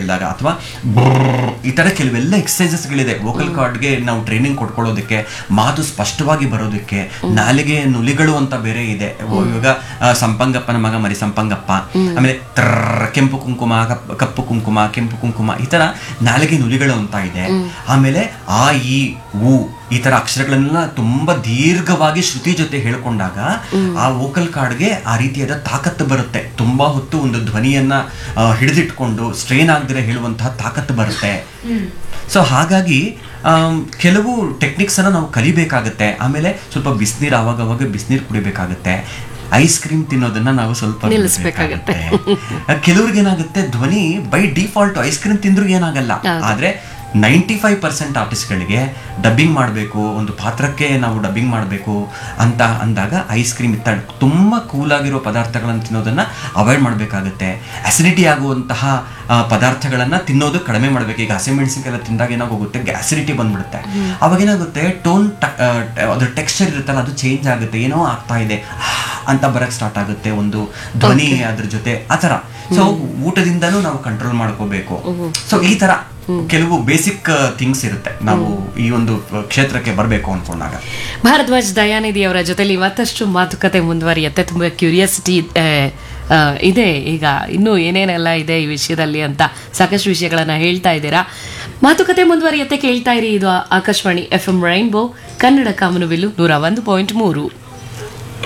ಹೇಳಿದಾಗ ಅಥವಾ ಈ ತರ ಕೆಲವೆಲ್ಲ ಎಕ್ಸಸೈಸಸ್ಗಳಿದೆ ವೋಕಲ್ ಕಾರ್ಡ್ಗೆ ನಾವು ಟ್ರೈನಿಂಗ್ ಕೊಡ್ಕೊಳ್ಳೋದಕ್ಕೆ ಮಾತು ಸ್ಪಷ್ಟವಾಗಿ ಬರೋದಕ್ಕೆ ನಾಲಿಗೆ ನುಲಿಗಳು ಅಂತ ಬೇರೆ ಇದೆ ಓ, ಇವಾಗ ಆ, ಸಂಪಂಗಪ್ಪನ ಮಗ ಮರಿ ಸಂಪಂಗಪ್ಪ ಆಮೇಲೆ ಟ್ರರ್ ಕೆಂಪು ಕುಂಕುಮ ಕಪ್- ಕಪ್ಪು ಕುಂಕುಮ ಕೆಂಪು ಕುಂಕುಮ ಈ ತರ ನಾಲಿಗೆ ನುಲಿಗಳು ಅಂತ ಇದೆ ಆಮೇಲೆ ಆ ಈ ಊ ಈ ತರ ಅಕ್ಷರಗಳನ್ನೆಲ್ಲ ತುಂಬಾ ದೀರ್ಘವಾಗಿ ಶ್ರುತಿ ಜೊತೆ ಹೇಳ್ಕೊಂಡಾಗ ಆ ವೋಕಲ್ ಕಾರ್ಡ್ಗೆ ಆ ರೀತಿಯಾದ ತಾಕತ್ತು ಬರುತ್ತೆ ತುಂಬಾ ಹೊತ್ತು ಒಂದು ಧ್ವನಿಯನ್ನ ಆ, ಹಿಡಿದಿಟ್ಕೊಂಡು ಸ್ಟ್ರೈನ್ ಆಗದಿರ ಹೇಳುವಂತಹ ತಾಕತ್ತು ಬರುತ್ತೆ ಸೊ ಹಾಗಾಗಿ ಆಮ್, ಕೆಲವು ಟೆಕ್ನಿಕ್ಸ್ ಅನ್ನ ನಾವು ಕಲಿಬೇಕಾಗತ್ತೆ ಆಮೇಲೆ ಸ್ವಲ್ಪ ಬಿಸಿನೀರು ಆವಾಗ ಅವಾಗ ಬಿಸಿನೀರು ಕುಡಿಬೇಕಾಗತ್ತೆ ಐಸ್ ಕ್ರೀಮ್ ತಿನ್ನೋದನ್ನ ನಾವು ಸ್ವಲ್ಪ ನಿಲ್ಲಿಸ್ಬೇಕಾಗತ್ತೆ. ಬಿಡ್ಬೇಕಾಗತ್ತೆ. ಕೆಲವ್ರಿಗೆ ಏನಾಗುತ್ತೆ ಧ್ವನಿ ಬೈ ಡಿಫಾಲ್ಟ್ ಐಸ್ ಕ್ರೀಮ್ ತಿಂದ್ರು ಏನಾಗಲ್ಲ ಆದ್ರೆ ನೈಂಟಿ ಫೈವ್ ಪರ್ಸೆಂಟ್ ಆರ್ಟಿಸ್ಟ್ಗಳಿಗೆ ಡಬ್ಬಿಂಗ್ ಮಾಡಬೇಕು ಒಂದು ಪಾತ್ರಕ್ಕೆ ನಾವು ಡಬ್ಬಿಂಗ್ ಮಾಡಬೇಕು ಅಂತ ಅಂದಾಗ ಐಸ್ ಕ್ರೀಮ್ ಇತ್ತ ತುಂಬ ಕೂಲಾಗಿರೋ ಪದಾರ್ಥಗಳನ್ನು ತಿನ್ನೋದನ್ನ ಅವಾಯ್ಡ್ ಮಾಡಬೇಕಾಗುತ್ತೆ ಅಸಿಡಿಟಿ ಆಗುವಂತಹ ಆ, ಪದಾರ್ಥಗಳನ್ನ ತಿನ್ನೋದು ಕಡಿಮೆ ಮಾಡಬೇಕು ಈಗ ಹಸಿಮೆಣಸಿನಕಾಯಿ ತಿಂದಾಗ ಏನಾಗೋಗುತ್ತೆ ಅಸಿಡಿಟಿ ಬಂದ್ಬಿಡುತ್ತೆ ಅವಾಗ ಏನಾಗುತ್ತೆ ಟೋನ್ ಅದ್ರ ಟೆಕ್ಸ್ಚರ್ ಇರುತ್ತಲ್ಲ ಅದು ಚೇಂಜ್ ಆಗುತ್ತೆ ಏನೋ ಆಗ್ತಾ ಇದೆ ಅಂತ ಬರಕ್ ಸ್ಟಾರ್ಟ್ ಆಗುತ್ತೆ ಒಂದು ಧ್ವನಿ ಅದ್ರ ಜೊತೆ ಆ ಥರ ಸೊ ಊಟದಿಂದನೂ ನಾವು ಕಂಟ್ರೋಲ್ ಮಾಡ್ಕೋಬೇಕು ಸೊ ಈ ತರ ಕೆಲವು ಬೇಸಿಕ್ ಥಿಂಗ್ಸ್ ಇರುತ್ತೆ ನಾವು ಈ ಒಂದು ಕ್ಷೇತ್ರಕ್ಕೆ ಬರಬೇಕು ಅನ್ಕೊಂಡಾಗ ಭಾರದ್ವಾಜ್ ದಯಾನಿಧಿ ಅವರ ಜೊತೆಲಿ ಮತ್ತಷ್ಟು ಮಾತುಕತೆ ಮುಂದುವರಿಯುತ್ತೆ ತುಂಬ ಕ್ಯೂರಿಯಾಸಿಟಿ ಇದೆ ಈಗ ಇನ್ನೂ ಏನೇನೆಲ್ಲ ಇದೆ ಈ ವಿಷಯದಲ್ಲಿ ಅಂತ ಸಾಕಷ್ಟು ವಿಷಯಗಳನ್ನ ಹೇಳ್ತಾ ಇದ್ದೀರಾ ಮಾತುಕತೆ ಮುಂದುವರಿಯುತ್ತೆ ಕೇಳ್ತಾ ಇರಿ ಇದು Akashvani F M rainbow Kannada ಕಾಮನಬಿಲ್ಲು ನೂರ ಒಂದು ಪಾಯಿಂಟ್ ಮೂರು